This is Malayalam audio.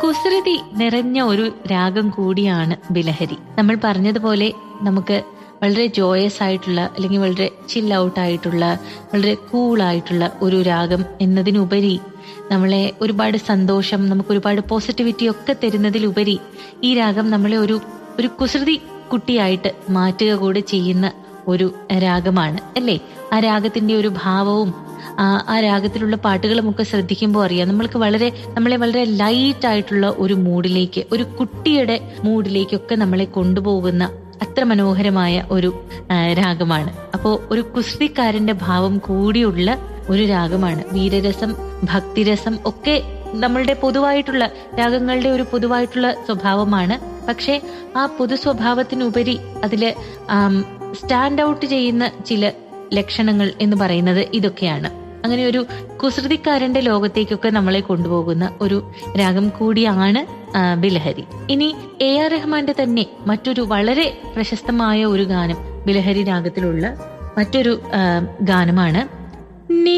കുസൃതി നിറഞ്ഞ ഒരു രാഗം കൂടിയാണ് ബിലഹരി നമ്മൾ പറഞ്ഞതുപോലെ നമുക്ക് വളരെ ജോയസ് ആയിട്ടുള്ള അല്ലെങ്കിൽ വളരെ ചിൽ ഔട്ട് ആയിട്ടുള്ള വളരെ കൂൾ ആയിട്ടുള്ള ഒരു രാഗം എന്നതിനുപരി നമ്മളെ ഒരുപാട് സന്തോഷം നമുക്ക് ഒരുപാട് പോസിറ്റിവിറ്റി ഒക്കെ തരുന്നതിലുപരി ഈ രാഗം നമ്മളെ ഒരു ഒരു കുസൃതി കുട്ടിയായിട്ട് മാറ്റുക കൂടെ ചെയ്യുന്ന ഒരു രാഗമാണ് അല്ലേ ആ രാഗത്തിന്റെ ഒരു ഭാവവും ആ ആ രാഗത്തിലുള്ള പാട്ടുകളും ഒക്കെ ശ്രദ്ധിക്കുമ്പോൾ അറിയാം നമ്മൾക്ക് വളരെ നമ്മളെ വളരെ ലൈറ്റ് ആയിട്ടുള്ള ഒരു മൂഡിലേക്ക് ഒരു കുട്ടിയുടെ മൂഡിലേക്കൊക്കെ നമ്മളെ കൊണ്ടുപോകുന്ന അത്ര മനോഹരമായ ഒരു ആ, രാഗമാണ് അപ്പോ ഒരു കുസൃതിക്കാരന്റെ ഭാവം കൂടിയുള്ള ഒരു രാഗമാണ് വീരരസം ഭക്തിരസം ഒക്കെ നമ്മളുടെ പൊതുവായിട്ടുള്ള രാഗങ്ങളുടെ ഒരു പൊതുവായിട്ടുള്ള സ്വഭാവമാണ് പക്ഷേ ആ പൊതു സ്വഭാവത്തിനുപരി അതില് സ്റ്റാൻഡ് ഔട്ട് ചെയ്യുന്ന ചില ലക്ഷണങ്ങൾ എന്ന് പറയുന്നത് ഇതൊക്കെയാണ് അങ്ങനെ ഒരു കുസൃതിക്കാരന്റെ ലോകത്തേക്കൊക്കെ നമ്മളെ കൊണ്ടുപോകുന്ന ഒരു രാഗം കൂടിയാണ് ആ, ബിലഹരി ഇനി എ ആർ റഹ്മാന്റെ തന്നെ മറ്റൊരു വളരെ പ്രശസ്തമായ ഒരു ഗാനം ബിലഹരി രാഗത്തിലുള്ള മറ്റൊരു ആ, ഗാനമാണ് നീ